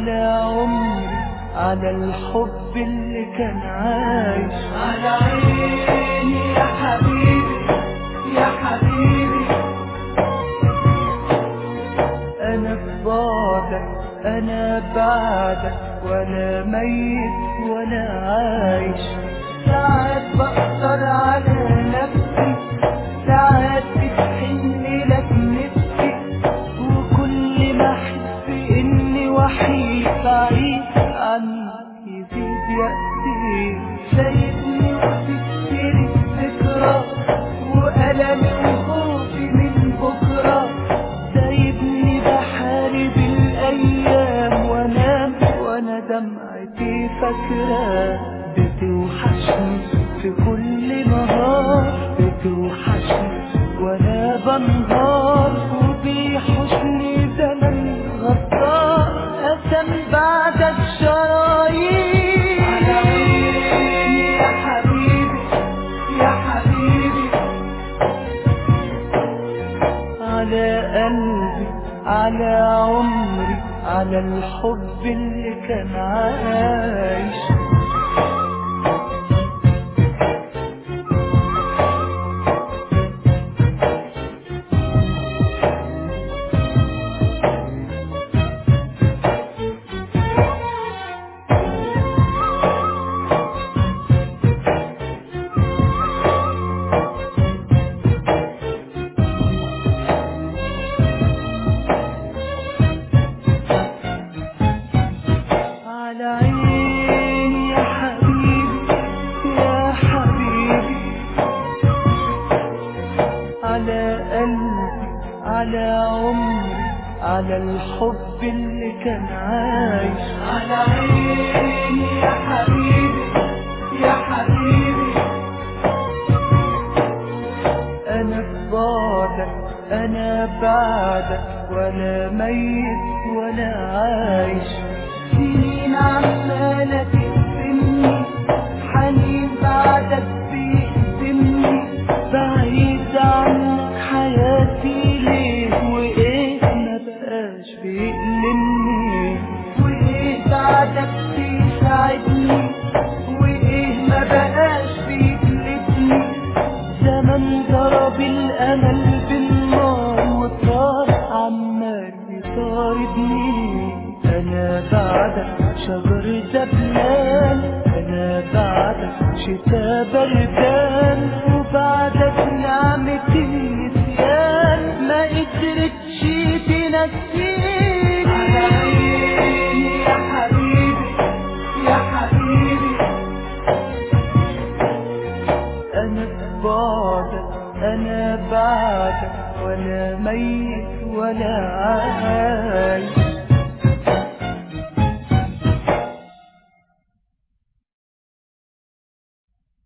على عمري على الحب اللي كان عايش على عيني يا حبيبي يا حبيبي انا في بعدك انا بعدك ولا ميت ولا عايش ساعات بقدر على نفسي ساعات بتحن لك نفسي وكل ما احس اني وحيد بعيد عنك يزيد يأسي سايبني وتكسري الذكرى وألمي وخوفي من بكرة سايبني بحارب الايام وانام وانا دمعتي فاكرة بتوحشني في كل نهار بتوحشني وانا بنهار وبيحشني زمن غدار قسم بعدك شرايين على عيني يا حبيبي يا حبيبي على قلبي على عمري على الحب اللي كان عايش على عيني يا حبيبي يا حبيبي على قلبي على عمري على الحب اللي كان عايش على عيني يا حبيبي يا حبيبي انا في بعدك انا بعدك ولا ميت ولا عايش سنين عمالة تقسمني حنين بعدك بيقسمني بعيد عنك حياتي ليه وايه ما بقاش بيألمني وإيه بعدك بيساعدني وإيه ما بقاش بيجلدني زمن ضرب الامل بالنار وطار عمال يطاردني انا بعدك شجر دبلان انا بعدك شتا بردان وبعدك نعمة النسيان ما قدرتش تنسيني على عيني يا حبيبي يا حبيبي انا في بعدك انا بعدك ولا ميت ولا عايش